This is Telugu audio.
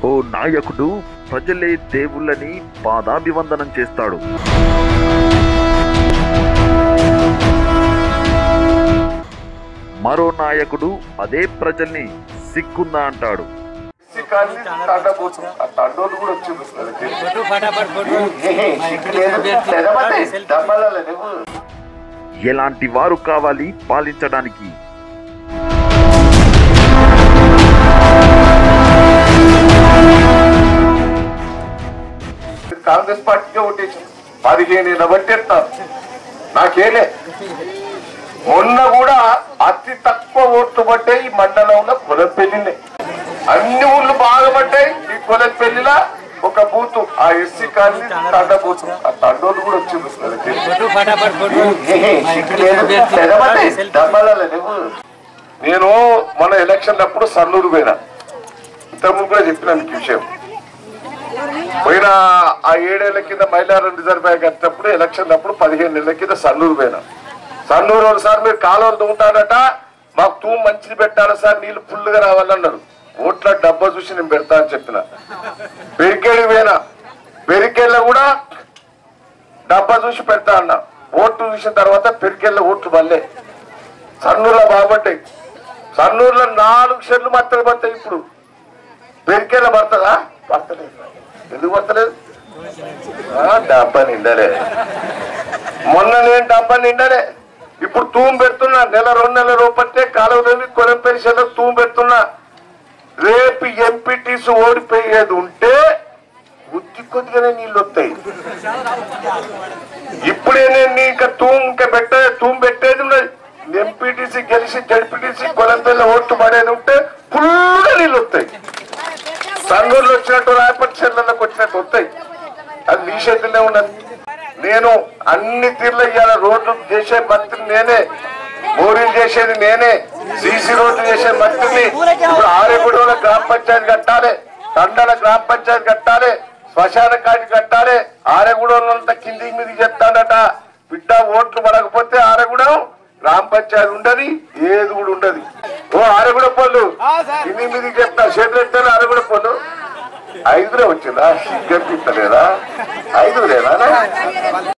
ఓ నాయకుడు ప్రజలే దేవుళ్ళని పాదాభివందనం చేస్తాడు మరో నాయకుడు అదే ప్రజల్ని సిగ్గుందా అంటాడు కానీ తండబోతు ఆ తండోలు కూడా వచ్చింది మనకి. फोटो फटाफट फोटो ఏహే, సిగ్గు లేదు. లేదమ్మా, దమ్మాలలో లేవు. ఎలాంటి వారు కావాలి పాలించడానికి కాంగ్రెస్ పార్టీకే ఓటేసి పదిహేను ఏళ్ళ బట్టి ఎత్తారు నాకేలే మొన్న కూడా అతి తక్కువ ఓట్లు పడ్డాయి ఈ మండలంలో కొలపెల్లినే అన్ని ఊళ్ళు బాగా పడ్డాయి ఈ కొలపెల్లిలా ఒక బూతు ఆ ఎస్సీ కాలనీ తండ బూతు ఆ తండోలు కూడా వచ్చింది మనకి. फोटो फटाफट फोटो ఏహే, సిగ్గు లేదు. లేదమ్మా, దమ్మాలలో లేవు. నేను మన ఎలక్షన్ అప్పుడు సన్నూరు పోయినా ఇంతకుముందు కూడా చెప్పినా మీకు ఈ విషయం పోయిన ఆ ఏడేళ్ల కింద మైలారం రిజర్వ్ బ్యాంక్ కట్టినప్పుడు ఎలక్షన్ అప్పుడు పదిహేను నెలల కింద సన్నూరు పోయినా సన్నూరు వాళ్ళు సార్ మీరు కాలువలు దుంగుతాడట మాకు తూ మంచిది పెట్టాలి సార్ నీళ్లు ఫుల్గా రావాలన్నారు ఓట్ల డబ్బా చూసి నేను పెడతా అని చెప్పిన పెరికేడి పోయినా పెరికేళ్ళ కూడా డబ్బా చూసి పెడతా అన్న ఓట్లు చూసిన తర్వాత పెరికెళ్ళ ఓట్లు మళ్ళీ సన్నూరులో బాగుపడ్డాయి సన్నూరులో నాలుగు షెడ్లు మాత్రమే పడతాయి ఇప్పుడు పెరికెళ్ళ పడుతుందా పడతలేదు ఎందుకు పడతలేదు ఆ, డబ్బా నిండలే మొన్న నేను డబ్బా నిండలే ఇప్పుడు తూము పెడుతున్నా నెల రెండు నెలల రూపట్టే కాలువలోని కొలం పెరిసేలో తూము పెడుతున్నా రేపు ఎంపీటీస్ ఓడిపోయేది ఉంటే బుద్ధి కొద్దిగానే నీళ్ళు వస్తాయి ఇప్పుడే నేను నీ ఇంకా తూము ఇంకా పెట్టే తూము పెట్టేది ఉన్నది ఎంపీటీసీ గెలిచి జడ్పీటీసీ కొలంపల్లి ఓట్లు పడేది ఉంటే ఫుల్గా నీళ్ళు వస్తాయి సంగూరులో వచ్చినట్టు రాయపట్టి చెల్లెళ్ళకి వచ్చినట్టు వస్తాయి అది మీ చేతుల్లో ఉన్నది నేను అన్ని తీర్లు ఇవాళ రోడ్లు చేసే మంత్రి నేనే బోరీలు చేసేది నేనే సీసీ రోడ్లు చేసే మంత్రిని ఇప్పుడు ఆరేగూడలో గ్రామ పంచాయతీ కట్టాలి తండల గ్రామ పంచాయతీ కట్టాలి శ్మశాన కాటి కట్టాలి ఆరేగూడలంతా కింది మీది చెప్తాడట బిడ్డ ఓట్లు పడకపోతే ఆరేగూడెం గ్రామ పంచాయతీ ఉండదు ఏది కూడా ఉండదు ఓ ఆరేగూడ పళ్ళు కింది మీది చెప్తా చేతులు ఆరేగూడ పళ్ళు ఐదుగురే వచ్చిందా సిగ్గనిపిస్తలేదా ఐదుగురేనా